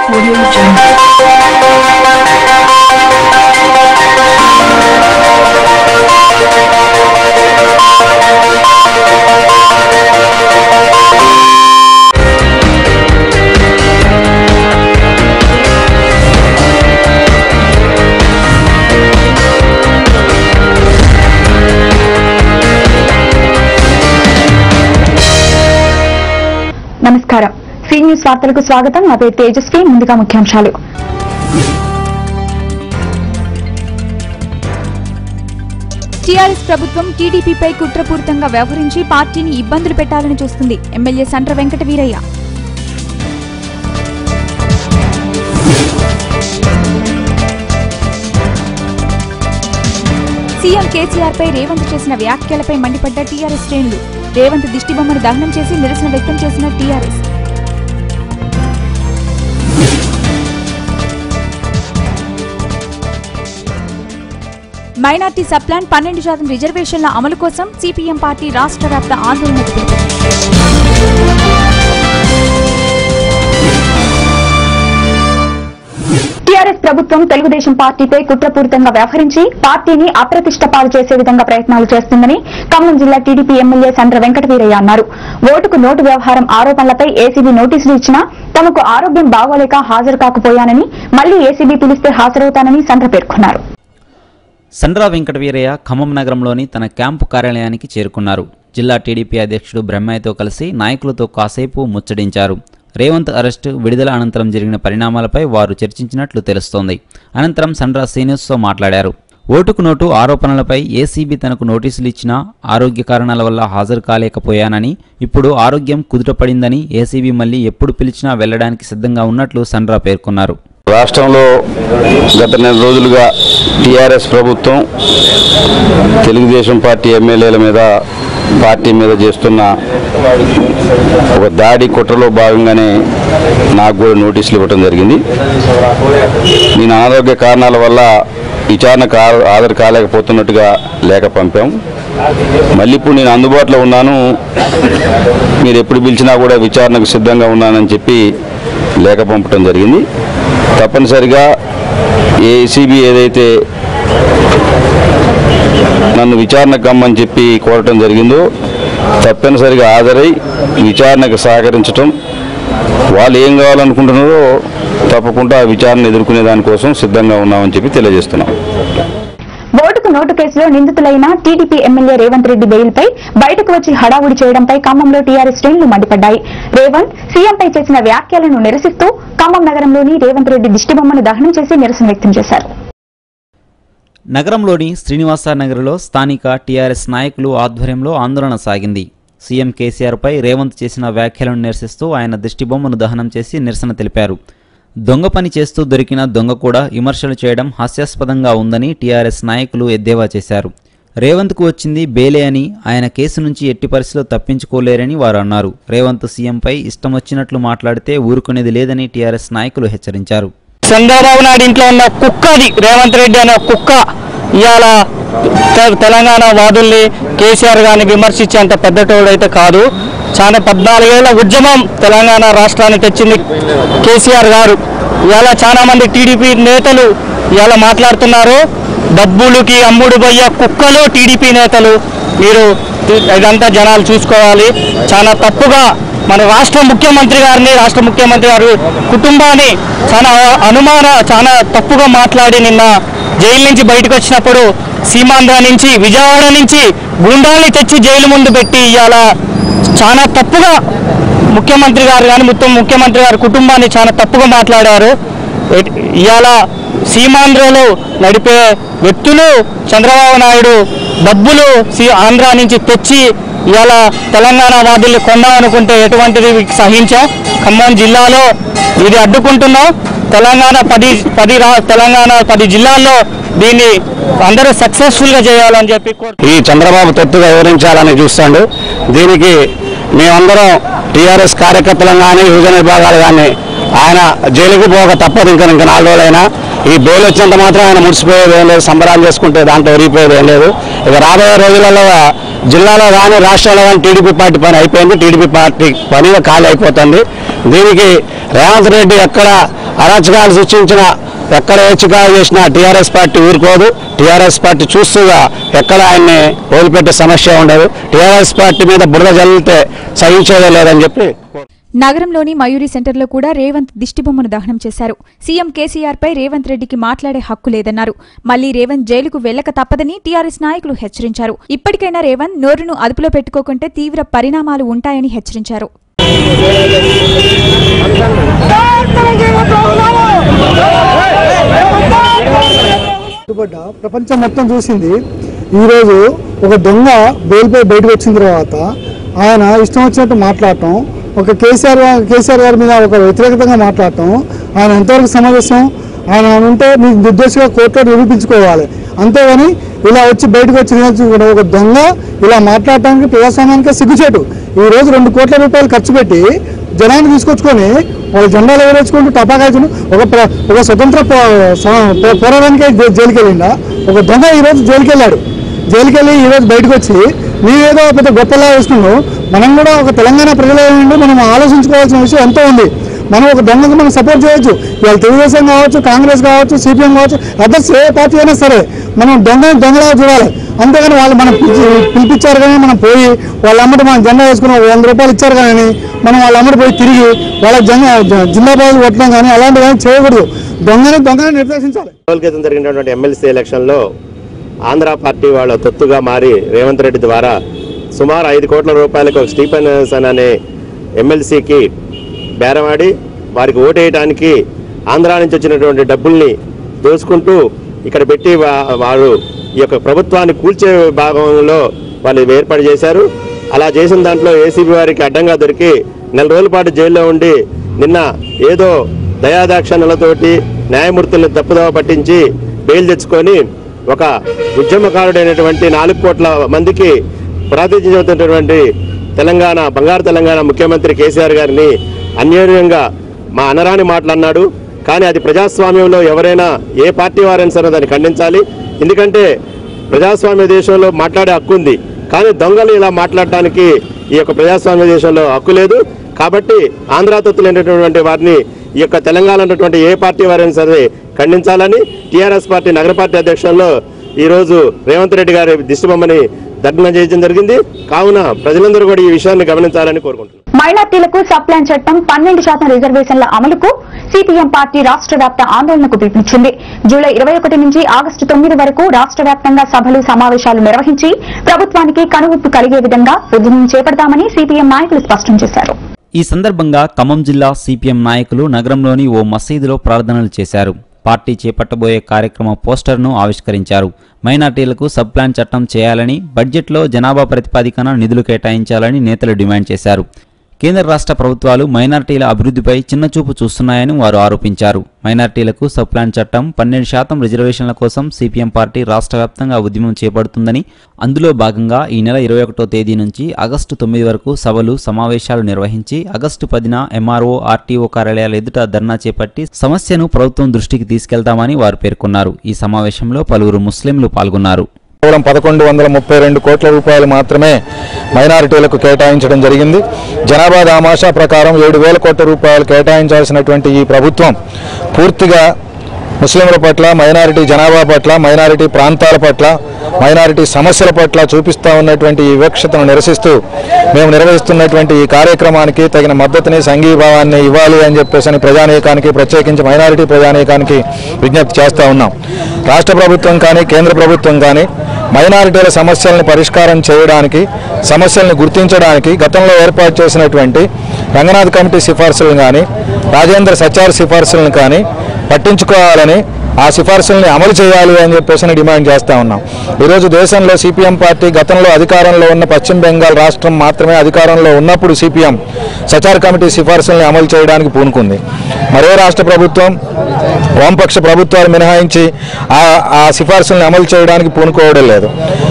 Audio Jungle. నమస్కారం C news వార్తలకు స్వాగతం నా పేరు తేజస్వి ముందుగా ముఖ్యాంశాలు టీఆర్ఎస్ ప్రభుత్వం టీడీపీపై కుట్రపూరితంగా వ్యవహరించి పార్టీని ఇబ్బందులు పెట్టాలని చూస్తుంది ఎమ్మెల్యే సంట్ర వెంకట వీరయ్య సీఎం కేసీఆర్ పై రేవంత్ చేసిన వ్యాఖ్యలపై మండిపడ్డ టీఆర్ఎస్ శ్రేణులు రేవంత్ దిష్టిబొమ్మను దహనం చేసి నిరసన వ్యక్తం చేసిన టీఆర్ఎస్ మైనార్టీ సబ్ప్లాన్ పన్నెండు శాతం రిజర్వేషన్ల అమలు కోసం సిపిఎం పార్టీ రాష్ట్ర వ్యాప్త ఆందోళనకు పిలుపు టీఆర్ఎస్ ప్రభుత్వం తెలుగుదేశం పార్టీపై కుట్రపూరితంగా వ్యవహరించి పార్టీని అప్రతిష్ట పాలు చేసే విధంగా ప్రయత్నాలు చేస్తుందని ఖమ్మం జిల్లా టీడీపీ ఎమ్మెల్యే సండ్ర వెంకట వీరయ్య అన్నారు ఓటుకు నోటు వ్యవహారం ఆరోపణలపై ఏసీబీ నోటీసులు ఇచ్చినా తమకు ఆరోగ్యం బాగోలేక హాజరు కాకపోయానని మళ్లీ ఏసీబీ పిలిస్తే హాజరవుతానని సండ్ర పేర్కొన్నారు సండ్రా వెంకట వీరయ్య ఖమ్మం నగరంలోని తన క్యాంపు కార్యాలయానికి చేరుకున్నారు జిల్లా టీడీపీ అధ్యక్షుడు బ్రహ్మయ్యతో కలిసి నాయకులతో కాసేపు ముచ్చటించారు రేవంత్ అరెస్టు విడుదల అనంతరం జరిగిన పరిణామాలపై వారు చర్చించినట్లు తెలుస్తోంది అనంతరం సండ్రా శ్రీనివాస్తో మాట్లాడారు ఓటుకు నోటు ఆరోపణలపై ఏసీబీ తనకు నోటీసులు ఇచ్చినా ఆరోగ్య కారణాల వల్ల హాజరు కాలేకపోయానని ఇప్పుడు ఆరోగ్యం కుదుటపడిందని ఏసీబీ మళ్ళీ ఎప్పుడు పిలిచినా వెళ్లడానికి సిద్ధంగా ఉన్నట్లు సండ్రా పేర్కొన్నారు రాష్ట్రంలో గత నెల రోజులుగా టీఆర్ఎస్ ప్రభుత్వం తెలుగుదేశం పార్టీ ఎమ్మెల్యేల మీద పార్టీ మీద చేస్తున్న ఒక దాడి కుట్రలో భాగంగానే నాకు కూడా నోటీసులు ఇవ్వడం జరిగింది నేను అనారోగ్య కారణాల వల్ల విచారణకు ఆ- హాజరు కాలేకపోతున్నట్టుగా లేఖ పంపాం మళ్ళీ ఇప్పుడు నేను అందుబాటులో ఉన్నాను మీరు ఎప్పుడు పిలిచినా కూడా విచారణకు సిద్ధంగా ఉన్నానని చెప్పి లేఖ పంపడం జరిగింది తప్పనిసరిగా ఏసీబీ ఏదైతే నన్ను విచారణకు కమ్మని చెప్పి కోరటం జరిగిందో తప్పనిసరిగా హాజరై విచారణకు సహకరించటం వాళ్ళు ఏం కావాలనుకుంటున్నారో తప్పకుండా ఆ విచారణ ఎదుర్కొనే దానికోసం సిద్ధంగా ఉన్నామని చెప్పి తెలియజేస్తున్నాం ఓటుకు నోటు కేసులో నిందితులైన టీడీపీ ఎమ్మెల్యే రేవంత్ రెడ్డి బెయిల్పై బయటకు వచ్చి హడావుడి చేయడంపై ఖమ్మంలో టీఆర్ఎస్ శ్రేణులు మండిపడ్డాయి రేవంత్ సీఎంపై చేసిన వ్యాఖ్యలను నిరసిస్తూ ఖమ్మం నగరంలోని రేవంత్ రెడ్డి దిష్టిబొమ్మను దహనం చేసి నిరసన వ్యక్తం చేశారు నగరంలోని శ్రీనివాస నగర్లో స్థానిక టీఆర్ఎస్ నాయకులు ఆధ్వర్యంలో ఆందోళన సాగింది సీఎం కేసీఆర్పై రేవంత్ చేసిన వ్యాఖ్యలను నిరసిస్తూ ఆయన దిష్టిబొమ్మను దహనం చేసి నిరసన తెలిపారు దొంగ పని చేస్తూ దొరికిన దొంగ కూడా విమర్శలు చేయడం హాస్యాస్పదంగా ఉందని టీఆర్ఎస్ నాయకులు ఎద్దేవా చేశారు రేవంత్కు వచ్చింది బేలే అని ఆయన కేసు నుంచి ఎట్టి పరిస్థితిలో తప్పించుకోలేరని వారు అన్నారు రేవంత్ సీఎంపై ఇష్టం వచ్చినట్లు మాట్లాడితే ఊరుకునేది లేదని టీఆర్ఎస్ నాయకులు హెచ్చరించారు చంద్రబాబు నాయుడు ఇంట్లో ఉన్న కుక్క అది రేవంత్ రెడ్డి అనే కుక్క ఇవాళ తె- తెలంగాణ వాదుల్ని కేసీఆర్ గారిని విమర్శించేంత పెద్దటోడు అయితే కాదు చాలా పద్నాలుగేళ్ల ఉద్యమం తెలంగాణ రాష్ట్రాన్ని తెచ్చింది కేసీఆర్ గారు ఇవాళ చాలా మంది టీడీపీ నేతలు ఇవాళ మాట్లాడుతున్నారు డబ్బులకి అమ్ముడు పోయే కుక్కలు టీడీపీ నేతలు మీరు ఇదంతా జనాలు చూసుకోవాలి చాలా తప్పుగా మన రాష్ట్ర ముఖ్యమంత్రి గారిని రాష్ట్ర ముఖ్యమంత్రి గారి కుటుంబాన్ని చాలా అనుమాన చాలా తప్పుగా మాట్లాడి నిన్న జైలు నుంచి బయటకు వచ్చినప్పుడు సీమాంధ్ర నుంచి విజయవాడ నుంచి గుండాల్ని తెచ్చి జైలు ముందు పెట్టి ఇవాళ చాలా తప్పుగా ముఖ్యమంత్రి గారు కానీ మొత్తం ముఖ్యమంత్రి గారి కుటుంబాన్ని చాలా తప్పుగా మాట్లాడారు ఎట్- ఇవాళ సీమాంధ్రలో నడిపే వ్యక్తులు చంద్రబాబు నాయుడు డబ్బులు సీ ఆంధ్ర నుంచి తెచ్చి ఇవాళ తెలంగాణ వాదుల్ని కొందామనుకుంటే ఎటువంటిది సహించాం ఖమ్మం జిల్లాలో ఇది అడ్డుకుంటున్నాం తెలంగాణ పది పది రా తెలంగాణ పది జిల్లాల్లో దీన్ని అందరూ సక్సెస్ఫుల్గా చేయాలని చెప్పి కోరు ఈ చంద్రబాబు తప్పుగా వివరించాలని చూస్తాడు దీనికి మేమందరం టీఆర్ఎస్ కార్యకర్తలం కానీ యువజన విభాగాలు కానీ ఆయన జైలుకు పోక తప్పదు ఇంకా ఇంకా నాలుగు రోజులైనా ఈ బెయిల్ వచ్చినంత మాత్రం ఆయన ముడిసిపోయేది ఏం లేదు సంబరాలు చేసుకుంటే దాంట్లో ఒరిగిపోయేది ఏం లేదు ఇక రాబోయే రోజులలో జిల్లాలో కానీ రాష్ట్రంలో కానీ టీడీపీ పార్టీ పని అయిపోయింది టీడీపీ పార్టీ పని ఖాళీ అయిపోతుంది దీనికి రేవంత్ రెడ్డి ఎక్కడ అరాచకాలు సృష్టించిన ఎక్కడ హెచ్చుకాలు చేసినా టీఆర్ఎస్ పార్టీ ఊరుకోదు టీఆర్ఎస్ పార్టీ చూస్తూగా ఎక్కడ ఆయన్ని వదిలిపెట్టే సమస్య ఉండదు టీఆర్ఎస్ పార్టీ మీద బురద జల్లితే సహించేదే లేదని చెప్పి నగరంలోని మయూరి సెంటర్లో కూడా రేవంత్ దిష్టిబొమ్మను దహనం చేశారు సీఎం కేసీఆర్ పై రేవంత్ రెడ్డికి మాట్లాడే హక్కు లేదన్నారు మళ్లీ రేవంత్ జైలుకు వెళ్లక తప్పదని టీఆర్ఎస్ నాయకులు హెచ్చరించారు ఇప్పటికైనా రేవంత్ నోరును అదుపులో పెట్టుకోకుంటే తీవ్ర పరిణామాలు ఉంటాయని హెచ్చరించారు పట్టుబడ్డ ప్రపంచం మొత్తం చూసింది ఈరోజు ఒక దొంగ బెయిల్పై బయటకు వచ్చిన తర్వాత ఆయన ఇష్టం వచ్చినట్టు మాట్లాడటం ఒక కేసీఆర్ గా- కేసీఆర్ గారి మీద ఒక వ్యతిరేకతంగా మాట్లాడటం ఆయన ఎంతవరకు సమావేశం ఆయన ఉంటే మీకు నిర్దోషిగా కోర్టులో నిరూపించుకోవాలి అంతేగాని ఇలా వచ్చి బయటకు వచ్చి నియోజకవర్గంలో ఒక దొంగ ఇలా మాట్లాడటానికి ప్రజాస్వామ్యానికి సిగ్గుచేటు ఈ రోజు రెండు కోట్ల రూపాయలు ఖర్చు పెట్టి జనాన్ని తీసుకొచ్చుకొని వాళ్ళ జెండాలు ఎగరేసుకుంటూ టపాకాయచును ఒక ప్ర- ఒక స్వతంత్ర పో- స- పో- పోరాటానికి జై- జైలుకి వెళ్ళిండా ఒక దొంగ ఈ రోజు జైలుకి వెళ్ళాడు జైలుకి వెళ్ళి ఈ రోజు బయటకు వచ్చి నీవేదో పెద్ద గొప్పలా వేసుకున్నావు మనం కూడా ఒక తెలంగాణ ప్రజలే ఉండి మనం ఆలోచించుకోవాల్సిన విషయం ఎంతో ఉంది మనం ఒక దొంగకు మనం సపోర్ట్ చేయొచ్చు ఇవాళ తెలుగుదేశం కావచ్చు కాంగ్రెస్ కావచ్చు సిపిఎం కావచ్చు అదర్స్ ఏ పార్టీ అయినా సరే మనం దొంగ దొంగలా చూడాలి అంతేగాని వాళ్ళు మనం పిలిచి- పిలిపించారు కానీ మనం పోయి వాళ్ళ అమ్మటి మనం జెండా వేసుకుని ఒక వంద రూపాయలు ఇచ్చారు కానీ మనం వాళ్ళ అమ్మటి పోయి తిరిగి వాళ్ళ జెండా జిల్లాబాద్ కొట్టడం కానీ అలాంటివి ఏమీ చేయకూడదు దొంగని దొంగని నిర్దేశించాలి రోజుల క్రితం జరిగినటువంటి ఎమ్మెల్సీ ఎలక్షన్లో ఆంధ్ర పార్టీ వాళ్ళ తొత్తుగా మారి రేవంత్ రెడ్డి ద్వారా సుమారు ఐదు కోట్ల రూపాయలకు ఒక స్టీఫెన్ హసన్ అనే ఎమ్మెల్సీకి బేరమాడి వారికి ఓటేయడానికి ఆంధ్ర నుంచి వచ్చినటువంటి డబ్బుల్ని దోసుకుంటూ ఇక్కడ పెట్టి వా- వారు ఈ యొక్క ప్రభుత్వాన్ని కూల్చే భాగంలో వాళ్ళు ఏర్పాటు చేశారు అలా చేసిన దాంట్లో ఏసీబీ వారికి అడ్డంగా దొరికి నెల రోజుల పాటు జైల్లో ఉండి నిన్న ఏదో దయాదాక్షణలతోటి న్యాయమూర్తులను తప్పుదోవ పట్టించి బెయిల్ తెచ్చుకొని ఒక ఉద్యమకారుడైనటువంటి నాలుగు కోట్ల మందికి ప్రాతినిధ్యం చెబుతున్నటువంటి తెలంగాణ బంగారు తెలంగాణ ముఖ్యమంత్రి కేసీఆర్ గారిని అన్యోన్యంగా మా అనరాని మాటలు అన్నాడు కానీ అది ప్రజాస్వామ్యంలో ఎవరైనా ఏ పార్టీ వారైనా సరే దాన్ని ఖండించాలి ఎందుకంటే ప్రజాస్వామ్య దేశంలో మాట్లాడే హక్కు ఉంది కానీ దొంగలు ఇలా మాట్లాడటానికి ఈ యొక్క ప్రజాస్వామ్య దేశంలో హక్కు లేదు కాబట్టి ఆంధ్ర తత్తులైనటువంటి వారిని ఈ యొక్క తెలంగాణ ఉన్నటువంటి ఏ పార్టీ వారైనా సరే ఖండించాలని టీఆర్ఎస్ పార్టీ నగర పార్టీ అధ్యక్షుల్లో ఈరోజు రేవంత్ రెడ్డి గారి దిష్టిబొమ్మని దర్శనం చేయడం జరిగింది కావున ప్రజలందరూ కూడా ఈ విషయాన్ని గమనించాలని కోరుకుంటున్నాను మైనార్టీలకు సప్లాన్ చట్టం పన్నెండు శాతం రిజర్వేషన్ల అమలుకు సిపిఎం పార్టీ రాష్ట్ర వ్యాప్త ఆందోళనకు పిలుపునిచ్చింది జూలై ఇరవై ఒకటి నుంచి ఆగస్టు తొమ్మిది వరకు రాష్ట్ర వ్యాప్తంగా సభలు సమావేశాలు నిర్వహించి ప్రభుత్వానికి కనువిప్పు కలిగే విధంగా ఉద్యమం చేపడతామని సిపిఎం నాయకులు స్పష్టం చేశారు ఈ సందర్భంగా ఖమ్మం జిల్లా సిపిఎం నాయకులు నగరంలోని ఓ మసీదులో ప్రార్థనలు చేశారు పార్టీ చేపట్టబోయే కార్యక్రమ పోస్టర్ను ఆవిష్కరించారు మైనార్టీలకు సబ్ ప్లాన్ చట్టం చేయాలని బడ్జెట్లో జనాభా ప్రతిపాదికన నిధులు కేటాయించాలని నేతలు డిమాండ్ చేశారు కేంద్ర రాష్ట్ర ప్రభుత్వాలు మైనార్టీల అభివృద్ధిపై చిన్నచూపు చూస్తున్నాయని వారు ఆరోపించారు మైనార్టీలకు సబ్ ప్లాన్ చట్టం పన్నెండు శాతం రిజర్వేషన్ల కోసం సిపిఎం పార్టీ రాష్ట్ర వ్యాప్తంగా ఉద్యమం చేపడుతుందని అందులో భాగంగా ఈ నెల ఇరవై ఒకటో తేదీ నుంచి ఆగస్టు తొమ్మిది వరకు సభలు సమావేశాలు నిర్వహించి ఆగస్టు పదిన ఎంఆర్ఓ ఆర్టీఓ కార్యాలయాల ఎదుట ధర్నా చేపట్టి సమస్యను ప్రభుత్వం దృష్టికి తీసుకెళ్తామని వారు పేర్కొన్నారు ఈ సమావేశంలో పలువురు ముస్లింలు పాల్గొన్నారు కేవలం పదకొండు వందల ముప్పై రెండు కోట్ల రూపాయలు మాత్రమే మైనారిటీలకు కేటాయించడం జరిగింది జనాభా దామాషా ప్రకారం ఏడు వేల కోట్ల రూపాయలు కేటాయించాల్సినటువంటి ఈ ప్రభుత్వం పూర్తిగా ముస్లింల పట్ల మైనారిటీ జనాభా పట్ల మైనారిటీ ప్రాంతాల పట్ల మైనారిటీ సమస్యల పట్ల చూపిస్తూ ఉన్నటువంటి ఈ వివక్షతను నిరసిస్తూ మేము నిర్వహిస్తున్నటువంటి ఈ కార్యక్రమానికి తగిన మద్దతుని సంఘీభావాన్ని ఇవ్వాలి అని చెప్పేసి అని ప్రజానీకానికి ప్రత్యేకించి మైనారిటీ ప్రజానీకానికి విజ్ఞప్తి చేస్తూ ఉన్నాం రాష్ట్ర ప్రభుత్వం కానీ కేంద్ర ప్రభుత్వం కానీ మైనారిటీల సమస్యలను పరిష్కారం చేయడానికి సమస్యలను గుర్తించడానికి గతంలో ఏర్పాటు చేసినటువంటి రంగనాథ్ కమిటీ సిఫార్సులను కానీ రాజేంద్ర సచార్ సిఫార్సులను కానీ పట్టించుకోవాలని ఆ సిఫార్సుల్ని అమలు చేయాలి అని చెప్పేసి డిమాండ్ చేస్తా ఉన్నాం ఈరోజు దేశంలో సిపిఎం పార్టీ గతంలో అధికారంలో ఉన్న పశ్చిమ బెంగాల్ రాష్ట్రం మాత్రమే అధికారంలో ఉన్నప్పుడు సిపిఎం సచార్ కమిటీ సిఫార్సుల్ని అమలు చేయడానికి పూనుకుంది మరో రాష్ట్ర ప్రభుత్వం వామపక్ష ప్రభుత్వాలు మినహాయించి ఆ ఆ సిఫార్సుల్ని అమలు చేయడానికి పూనుకోవడం లేదు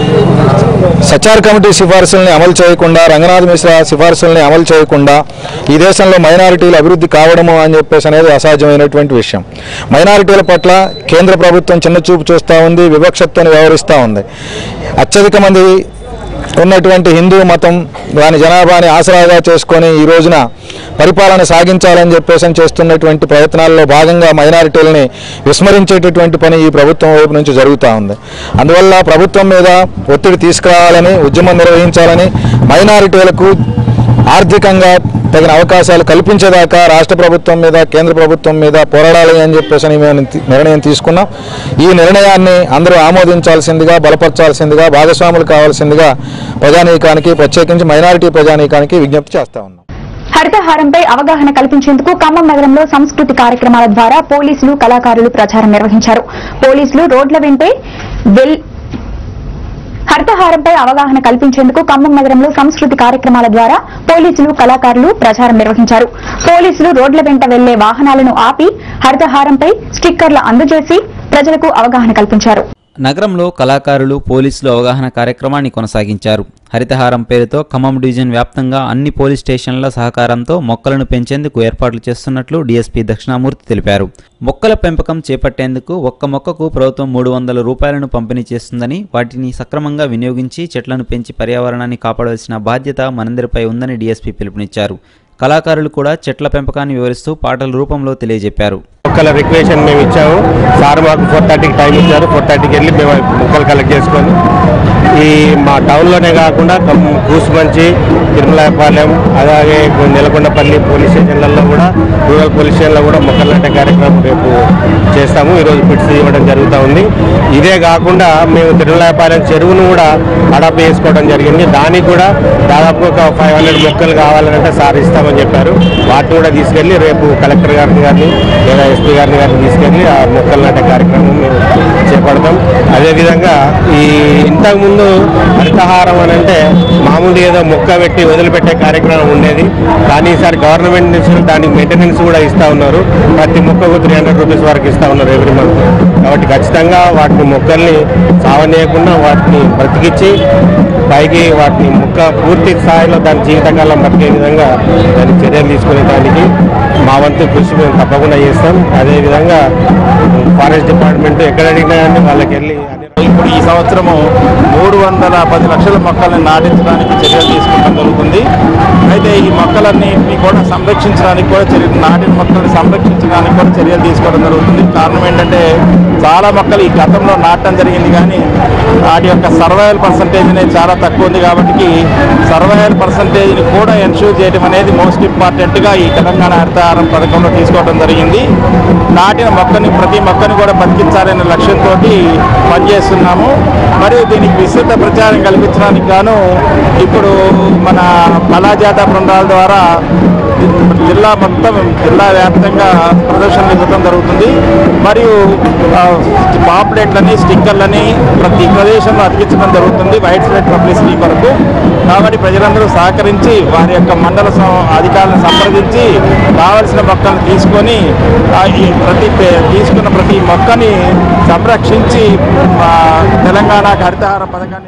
సచార్ కమిటీ సిఫార్సుల్ని అమలు చేయకుండా రంగనాథ్ మిశ్రా సిఫార్సుల్ని అమలు చేయకుండా ఈ దేశంలో మైనారిటీలు అభివృద్ధి కావడము అని చెప్పేసి అనేది అసాధ్యమైనటువంటి విషయం మైనారిటీల పట్ల కేంద్ర ప్రభుత్వం చిన్నచూపు చూస్తూ ఉంది వివక్షతను వ్యవహరిస్తూ ఉంది అత్యధిక మంది ఉన్నటువంటి హిందూ మతం దాని జనాభాని ఆసరాగా చేసుకొని ఈ రోజున పరిపాలన సాగించాలని చెప్పేసి అని చేస్తున్నటువంటి ప్రయత్నాల్లో భాగంగా మైనారిటీలని విస్మరించేటటువంటి పని ఈ ప్రభుత్వం వైపు నుంచి జరుగుతూ ఉంది అందువల్ల ప్రభుత్వం మీద ఒత్తిడి తీసుకురావాలని ఉద్యమం నిర్వహించాలని మైనారిటీలకు ఆర్థికంగా తగిన అవకాశాలు కల్పించేదాకా రాష్ట్ర ప్రభుత్వం మీద కేంద్ర ప్రభుత్వం మీద పోరాడాలి అని చెప్పేసి అని మేము తి- నిర్ణయం తీసుకున్నాం ఈ నిర్ణయాన్ని అందరూ ఆమోదించాల్సిందిగా బలపరచాల్సిందిగా భాగస్వాములు కావాల్సిందిగా ప్రజానీకానికి ప్రత్యేకించి మైనారిటీ ప్రజానీకానికి విజ్ఞప్తి చేస్తా ఉన్నాం హరితహారంపై అవగాహన కల్పించేందుకు ఖమ్మం నగరంలో సంస్కృతి కార్యక్రమాల ద్వారా పోలీసులు కళాకారులు ప్రచారం నిర్వహించారు పోలీసులు రోడ్ల వెంటే వెల్ హరితహారంపై అవగాహన కల్పించేందుకు ఖమ్మం నగరంలో సంస్కృతి కార్యక్రమాల ద్వారా పోలీసులు కళాకారులు ప్రచారం నిర్వహించారు పోలీసులు రోడ్ల వెంట వెళ్లే వాహనాలను ఆపి హరితహారంపై స్టిక్కర్లు అందజేసి ప్రజలకు అవగాహన కల్పించారు నగరంలో కళాకారులు పోలీసులు అవగాహన కార్యక్రమాన్ని కొనసాగించారు హరితహారం పేరుతో ఖమ్మం డివిజన్ వ్యాప్తంగా అన్ని పోలీస్ స్టేషన్ల సహకారంతో మొక్కలను పెంచేందుకు ఏర్పాట్లు చేస్తున్నట్లు డీఎస్పీ దక్షిణామూర్తి తెలిపారు మొక్కల పెంపకం చేపట్టేందుకు ఒక్క మొక్కకు ప్రభుత్వం మూడు వందల రూపాయలను పంపిణీ చేస్తుందని వాటిని సక్రమంగా వినియోగించి చెట్లను పెంచి పర్యావరణాన్ని కాపాడవలసిన బాధ్యత మనందరిపై ఉందని డీఎస్పీ పిలుపునిచ్చారు కళాకారులు కూడా చెట్ల పెంపకాన్ని వివరిస్తూ పాటల రూపంలో తెలియజెప్పారు మొక్కల రిక్వేషన్ మేము ఇచ్చాము సార్ మాకు ఫోర్ థర్టీకి టైం ఇచ్చారు ఫోర్ థర్టీకి వెళ్ళి మేము మొక్కలు కలెక్ట్ చేసుకొని ఈ మా టౌన్లోనే కాకుండా కమ్- కూసుమంచి తిరుమలాయపాలెం అలాగే నెలకొండపల్లి పోలీస్ స్టేషన్లలో కూడా రూరల్ పోలీస్ స్టేషన్లో కూడా మొక్కలు నాటే కార్యక్రమం రేపు చేస్తాము ఈరోజు పిట్స్ ఇవ్వడం జరుగుతూ ఉంది ఇదే కాకుండా మేము తిరుమలాయపాలెం చెరువును కూడా అడాప్ట్ చేసుకోవడం జరిగింది దానికి కూడా దాదాపు ఒక ఫైవ్ హండ్రెడ్ మొక్కలు కావాలంటే సార్ ఇస్తామని చెప్పారు వాటిని కూడా తీసుకెళ్ళి రేపు కలెక్టర్ గారిని గారిని లేదా ఎస్పీ గారిని గారిని తీసుకెళ్ళి ఆ మొక్కలు నాటే కార్యక్రమం మేము చేపడతాం అదేవిధంగా ఈ ఇంతకుముందు హరితహారం అని అంటే మామూలు ఏదో మొక్క పెట్టి వదిలిపెట్టే కార్యక్రమం ఉండేది కానీ ఈసారి గవర్నమెంట్ నుంచి దానికి మెయింటెనెన్స్ కూడా ఇస్తా ఉన్నారు ప్రతి మొక్కకు త్రీ హండ్రెడ్ రూపీస్ వరకు ఇస్తా ఉన్నారు ఎవ్రీ మంత్ కాబట్టి ఖచ్చితంగా వాటిని మొక్కల్ని సావనీయకుండా వాటిని బ్రతికిచ్చి పైకి వాటిని మొక్క పూర్తి స్థాయిలో దాని జీవితకాలం బతికే విధంగా దానికి చర్యలు తీసుకునే దానికి మా వంతు కృషి మేము తప్పకుండా చేస్తాం అదేవిధంగా ఫారెస్ట్ డిపార్ట్మెంట్ ఎక్కడ అడిగినా కానీ వాళ్ళకి వెళ్ళి అన్ని ఇప్పుడు ఈ సంవత్సరము మూడు వందల పది లక్షల మొక్కల్ని నాటించడానికి చర్యలు తీసుకోవడం జరుగుతుంది అయితే ఈ మొక్కలన్నింటినీ కూడా సంరక్షించడానికి కూడా చర్య నాటిన మొక్కల్ని సంరక్షించడానికి కూడా చర్యలు తీసుకోవడం జరుగుతుంది కారణం ఏంటంటే చాలా మొక్కలు ఈ గతంలో నాటడం జరిగింది కానీ వాటి యొక్క సర్వైవల్ పర్సంటేజ్ అనేది చాలా తక్కువ ఉంది కాబట్టి సర్వైవల్ పర్సంటేజ్ని కూడా ఎన్ష్యూర్ చేయడం అనేది మోస్ట్ ఇంపార్టెంట్గా ఈ తెలంగాణ హరితహారం పథకంలో తీసుకోవడం జరిగింది నాటిన మొక్కని ప్రతి మొక్కని కూడా బతికించాలనే లక్ష్యంతో పనిచేస్తున్నాము మరియు దీనికి విస్తృత ప్రచారం కల్పించడానికి గాను ఇప్పుడు మన కళాజాత బృందాల ద్వారా జిల్లా మొత్తం జిల్లా వ్యాప్తంగా ప్రదర్శనలు ఇవ్వడం జరుగుతుంది మరియు ఆ, పాంప్లెట్లని స్టిక్కర్లని ప్రతి ప్రదేశంలో అతికించడం జరుగుతుంది వైడ్ స్ప్రెడ్ పబ్లిసిటీ కొరకు కాబట్టి ప్రజలందరూ సహకరించి వారి యొక్క మండల సం- అధికారులను సంప్రదించి కావలసిన మొక్కలను తీసుకొని ఆ, ఈ ప్రతి పే- తీసుకున్న ప్రతి మొక్కని సంరక్షించి మా తెలంగాణ హరితహార పథకాన్ని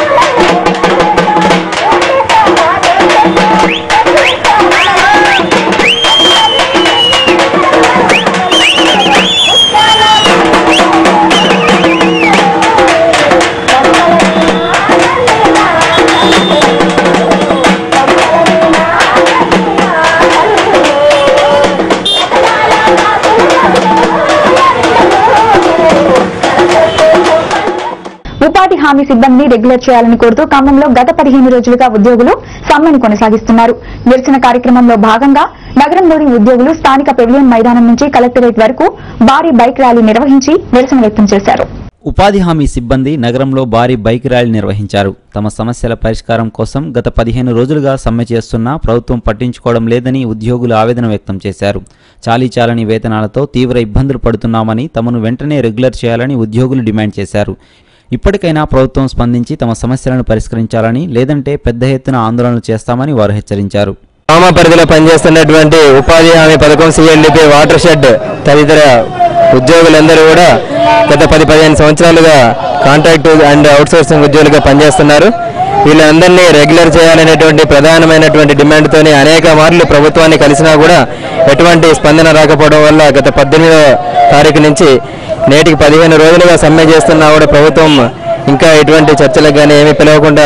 ఉపాధి హామీ సిబ్బందిని రెగ్యులర్ చేయాలని కోరుతూ ఖమ్మంలో గత పదిహేను రోజులుగా ఉద్యోగులు సమ్మెను కొనసాగిస్తున్నారు నిరసన కార్యక్రమంలో భాగంగా నగరంలోని ఉద్యోగులు స్థానిక పెవిలియన్ మైదానం నుంచి కలెక్టరేట్ వరకు భారీ బైక్ ర్యాలీ నిర్వహించి నిరసన వ్యక్తం చేశారు ఉపాధి హామీ సిబ్బంది నగరంలో భారీ బైక్ ర్యాలీ నిర్వహించారు తమ సమస్యల పరిష్కారం కోసం గత పదిహేను రోజులుగా సమ్మె చేస్తున్నా ప్రభుత్వం పట్టించుకోవడం లేదని ఉద్యోగులు ఆవేదన వ్యక్తం చేశారు చాలీ చాలని వేతనాలతో తీవ్ర ఇబ్బందులు పడుతున్నామని తమను వెంటనే రెగ్యులర్ చేయాలని ఉద్యోగులు డిమాండ్ చేశారు ఇప్పటికైనా ప్రభుత్వం స్పందించి తమ సమస్యలను పరిష్కరించాలని లేదంటే పెద్ద ఎత్తున ఆందోళనలు చేస్తామని వారు హెచ్చరించారు గ్రామ పరిధిలో పనిచేస్తున్నటువంటి ఉపాధి హామీ పథకం సిఎల్డిపి వాటర్ షెడ్ తదితర ఉద్యోగులందరూ కూడా గత పది పదిహేను సంవత్సరాలుగా కాంట్రాక్ట్ అండ్ అవుట్సోర్సింగ్ ఉద్యోగులుగా పనిచేస్తున్నారు వీళ్ళందరినీ రెగ్యులర్ చేయాలనేటువంటి ప్రధానమైనటువంటి డిమాండ్తోని అనేక మార్లు ప్రభుత్వాన్ని కలిసినా కూడా ఎటువంటి స్పందన రాకపోవడం వల్ల గత పద్దెనిమిదవ తారీఖు నుంచి నేటికి పదిహేను రోజులుగా సమ్మె చేస్తున్నా కూడా ప్రభుత్వం ఇంకా ఎటువంటి చర్చలకు కానీ ఏమీ పిలవకుండా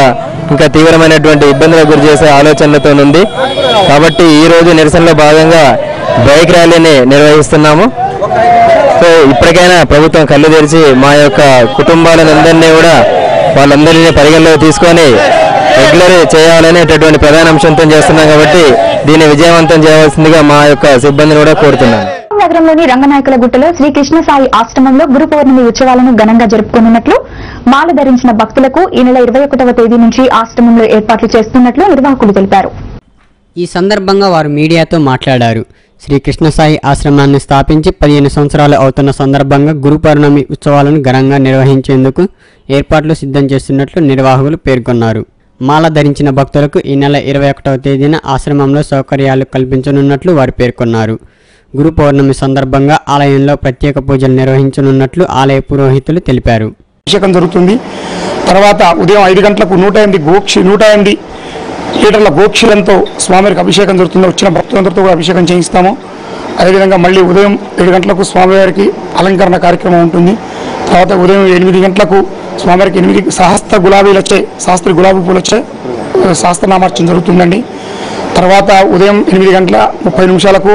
ఇంకా తీవ్రమైనటువంటి ఇబ్బందులకు గురి చేసే ఆలోచనలతో ఉంది కాబట్టి ఈ రోజు నిరసనలో భాగంగా బైక్ ర్యాలీని నిర్వహిస్తున్నాము సో ఇప్పటికైనా ప్రభుత్వం కళ్ళు తెరిచి మా యొక్క కుటుంబాలందరినీ కూడా వాళ్ళందరినీ పరిగణలోకి తీసుకొని రెగ్యులర్ చేయాలనేటటువంటి ప్రధాన అంశంతో చేస్తున్నాం కాబట్టి దీన్ని విజయవంతం చేయవలసిందిగా మా యొక్క సిబ్బందిని కూడా కోరుతున్నాను నగరంలోని రంగనాయకుల గుట్టలో శ్రీ కృష్ణసాయి ఆశ్రమంలో గురు పౌర్ణమి ఉత్సవాలను ఘనంగా జరుపుకోనున్నట్లు మాల ధరించిన భక్తులకు ఈ నెల ఇరవై ఒకటవ తేదీ నుంచి ఆశ్రమంలో ఏర్పాట్లు చేస్తున్నట్లు నిర్వాహకులు తెలిపారు ఈ సందర్భంగా వారు మీడియాతో మాట్లాడారు శ్రీ కృష్ణసాయి ఆశ్రమాన్ని స్థాపించి పదిహేను సంవత్సరాలు అవుతున్న సందర్భంగా గురు పౌర్ణమి ఉత్సవాలను ఘనంగా నిర్వహించేందుకు ఏర్పాట్లు సిద్ధం చేస్తున్నట్లు నిర్వాహకులు పేర్కొన్నారు మాల ధరించిన భక్తులకు ఈ నెల ఇరవై ఒకటవ తేదీన ఆశ్రమంలో సౌకర్యాలు కల్పించనున్నట్లు వారు పేర్కొన్నారు గురు పౌర్ణమి సందర్భంగా ఆలయంలో ప్రత్యేక పూజలు నిర్వహించనున్నట్లు ఆలయ పురోహితులు తెలిపారు అభిషేకం జరుగుతుంది తర్వాత ఉదయం ఐదు గంటలకు నూట ఎనిమిది గోక్షి నూట ఎనిమిది లీటర్ల గోక్షులంతో స్వామివారికి అభిషేకం జరుగుతుంది వచ్చిన భక్తులందరితో కూడా అభిషేకం చేయిస్తాము అదేవిధంగా మళ్ళీ ఉదయం ఏడు గంటలకు స్వామివారికి అలంకరణ కార్యక్రమం ఉంటుంది తర్వాత ఉదయం ఎనిమిది గంటలకు స్వామివారికి ఎనిమిది సహస్ర గులాబీలు వచ్చాయి శాస్త్రి గులాబీ పూలు వచ్చాయి శాస్త్రనామార్చన జరుగుతుందండి తర్వాత ఉదయం ఎనిమిది గంటల ముప్పై నిమిషాలకు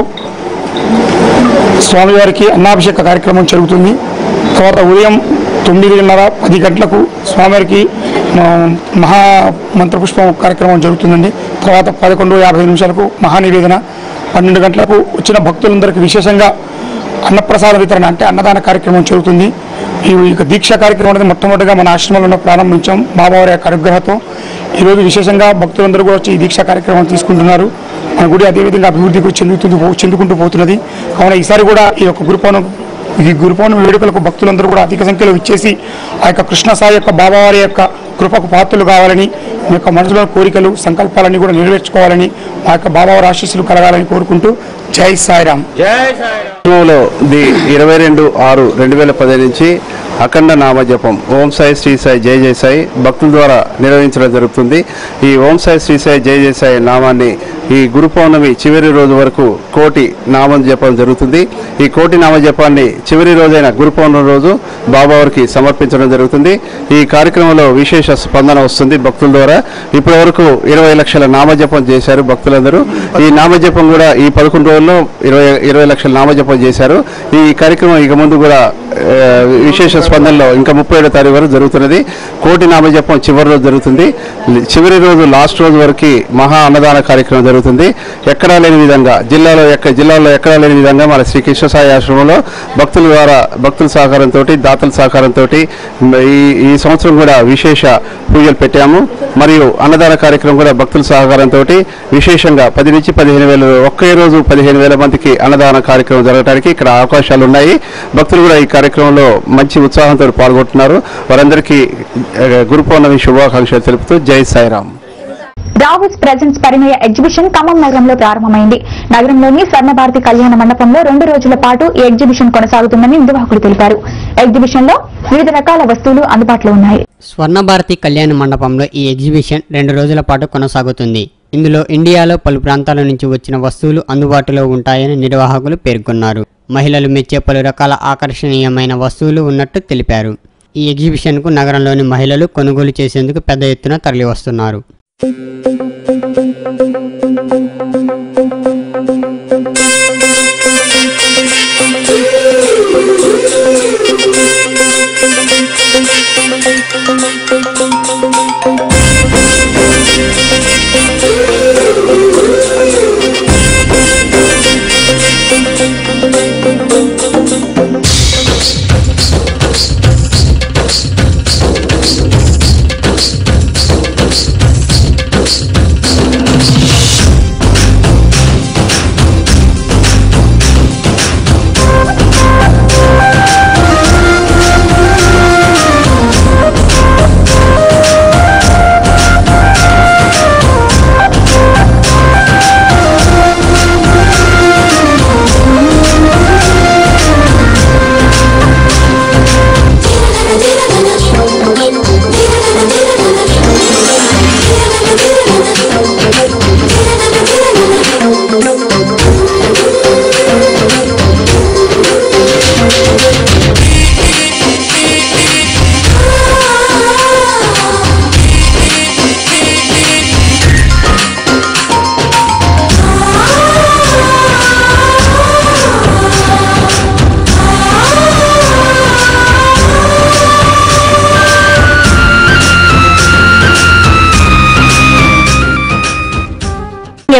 స్వామివారికి అన్నాభిషేక కార్యక్రమం జరుగుతుంది తర్వాత ఉదయం తొమ్మిదిన్నర పది గంటలకు స్వామివారికి ఆ, మహా మంత్రపుష్పం కార్యక్రమం జరుగుతుందండి తర్వాత పదకొండు యాభై నిమిషాలకు మహానివేదన పన్నెండు గంటలకు వచ్చిన భక్తులందరికీ విశేషంగా అన్నప్రసాద వితరణ అంటే అన్నదాన కార్యక్రమం జరుగుతుంది ఈ యొక్క దీక్ష కార్యక్రమం అనేది మొట్టమొదటిగా మన ఆశ్రమంలో ప్రారంభించాం బాబావారి యొక్క అనుగ్రహంతో ఈరోజు విశేషంగా భక్తులందరూ కూడా వచ్చి ఈ దీక్ష కార్యక్రమం తీసుకుంటున్నారు మన గుడి అదేవిధంగా అభివృద్ధికి చెందుతుంది పో- చెందుకుంటూ పోతున్నది కావున ఈసారి కూడా ఈ యొక్క గురు పౌర్ణమి ఈ గురు పౌర్ణమి వేడుకలకు భక్తులందరూ కూడా అధిక సంఖ్యలో ఇచ్చేసి ఆ యొక్క కృష్ణ సాయి యొక్క బాబావారి యొక్క కృపకు పాత్రలు కావాలని మీ యొక్క మనసులో కోరికలు సంకల్పాలన్నీ కూడా నెరవేర్చుకోవాలని మా యొక్క బాబావారి ఆశీస్సులు కలగాలని కోరుకుంటూ జై సాయిరామ్ లో ది ఇరవై రెండు ఆరు రెండు వేల పది నుంచి అఖండ నామజపం ఓం సాయి శ్రీ సాయి జై జై సాయి భక్తుల ద్వారా నిర్వహించడం జరుగుతుంది ఈ ఓం సాయి శ్రీ సాయి జై జై సాయి నామాన్ని ఈ గురు పౌర్ణమి చివరి రోజు వరకు కోటి నామం జపం జరుగుతుంది ఈ కోటి నామ జపాన్ని చివరి రోజైన గురు పౌర్ణమి రోజు బాబావారికి సమర్పించడం జరుగుతుంది ఈ కార్యక్రమంలో విశేష స్పందన వస్తుంది భక్తుల ద్వారా ఇప్పటి వరకు ఇరవై లక్షల నామజపం చేశారు భక్తులందరూ ఈ నామజపం కూడా ఈ పదకొండు రోజుల్లో ఇరవై ఇరవై లక్షల నామజపం చేశారు ఈ కార్యక్రమం ఇక ముందు కూడా ఆ, విశేష స్పందనలో ఇంకా ముప్పై ఏడో తారీఖు వరకు జరుగుతున్నది కోటి నామజపం చివరి రోజు జరుగుతుంది చివరి రోజు లాస్ట్ రోజు వరకు మహా అన్నదాన కార్యక్రమం జరుగుతుంది ఎక్కడా లేని విధంగా జిల్లాలో ఎక్క జిల్లాలో ఎక్కడా లేని విధంగా మన శ్రీ కృష్ణ సాయి ఆశ్రమంలో భక్తుల ద్వారా భక్తుల సహకారంతో దాతల సహకారంతో ఈ ఈ సంవత్సరం కూడా విశేష పూజలు పెట్టాము మరియు అన్నదాన కార్యక్రమం కూడా భక్తుల సహకారంతో విశేషంగా పది నుంచి పదిహేను వేల ఒకే రోజు పదిహేను వేల మందికి అన్నదాన కార్యక్రమం జరగడానికి ఇక్కడ అవకాశాలు ఉన్నాయి భక్తులు కూడా ఈ కార్యక్రమంలో మంచి ఉత్సాహంతో పాల్గొంటున్నారు వారందరికీ ఆ, గురు పౌర్ణమి శుభాకాంక్షలు తెలుపుతూ జై సాయిరామ్ రావుస్ ప్రెజెన్స్ పరిమయ ఎగ్జిబిషన్ ఖమ్మం నగరంలో ప్రారంభమైంది నగరంలోని స్వర్ణభారతి కళ్యాణ మండపంలో రెండు రోజుల పాటు ఈ ఎగ్జిబిషన్ కొనసాగుతుందని నిర్వాహకులు తెలిపారు ఎగ్జిబిషన్ లో వివిధ రకాల వస్తువులు అందుబాటులో ఉన్నాయి స్వర్ణభారతి కళ్యాణ మండపంలో ఈ ఎగ్జిబిషన్ రెండు రోజుల పాటు కొనసాగుతుంది ఇందులో ఇండియాలో పలు ప్రాంతాల నుంచి వచ్చిన వస్తువులు అందుబాటులో ఉంటాయని నిర్వాహకులు పేర్కొన్నారు మహిళలు మెచ్చే పలు రకాల ఆకర్షణీయమైన వస్తువులు ఉన్నట్టు తెలిపారు ఈ ఎగ్జిబిషన్కు నగరంలోని మహిళలు కొనుగోలు చేసేందుకు పెద్ద ఎత్తున తరలివస్తున్నారు Thank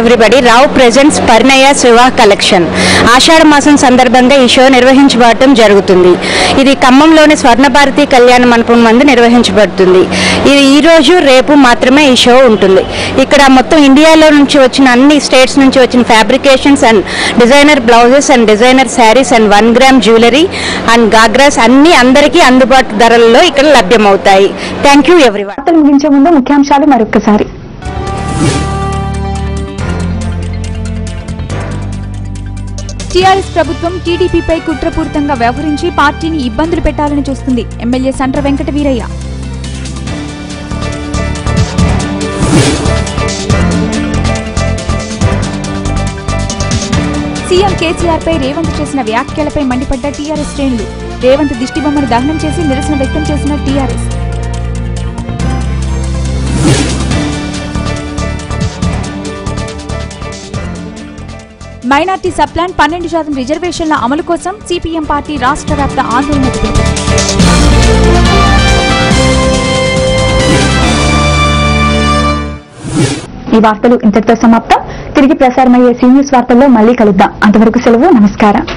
everybody Rao presents Parinaya Shiva collection ఆషాఢ మాసం సందర్భంగా ఈ షో నిర్వహించబడటం జరుగుతుంది ఇది ఖమ్మంలోని స్వర్ణభారతి కళ్యాణ మండపం నందు నిర్వహించబడుతుంది ఇది ఈ రోజు రేపు మాత్రమే ఈ షో ఉంటుంది ఇక్కడ మొత్తం ఇండియాలో నుంచి వచ్చిన అన్ని స్టేట్స్ నుంచి వచ్చిన fabrications and designer blouses and designer sarees and one gram jewellery and ghagras అన్ని అందరికీ అందుబాటు ధరల్లో ఇక్కడ లభ్యమవుతాయి థ్యాంక్ యూ ఎవ్రీవన్ వార్తలు ముగించే ముందు ముఖ్యాంశాలు మరొకసారి టీఆర్ఎస్ ప్రభుత్వం టీడీపీపై కుట్రపూరితంగా వ్యవహరించి పార్టీని ఇబ్బందులు పెట్టాలని చూస్తుంది ఎమ్మెల్యే సంట్ర వెంకట వీరయ్య సీఎం కేసీఆర్ పై రేవంత్ చేసిన వ్యాఖ్యలపై మండిపడ్డ టీఆర్ఎస్ శ్రేణులు రేవంత్ దిష్టిబొమ్మను దహనం చేసి నిరసన వ్యక్తం చేసిన టీఆర్ఎస్ మైనార్టీ సబ్ప్లాన్ పన్నెండు శాతం రిజర్వేషన్ల అమలు కోసం సిపిఎం పార్టీ రాష్ట్ర వ్యాప్త ఆందోళన ఈ వార్తలు ఇంతటితో సమాప్తం తిరిగి ప్రసారమయ్యే సీ న్యూస్ వార్తల్లో మళ్ళీ కలుద్దాం అంతవరకు సెలవు నమస్కారం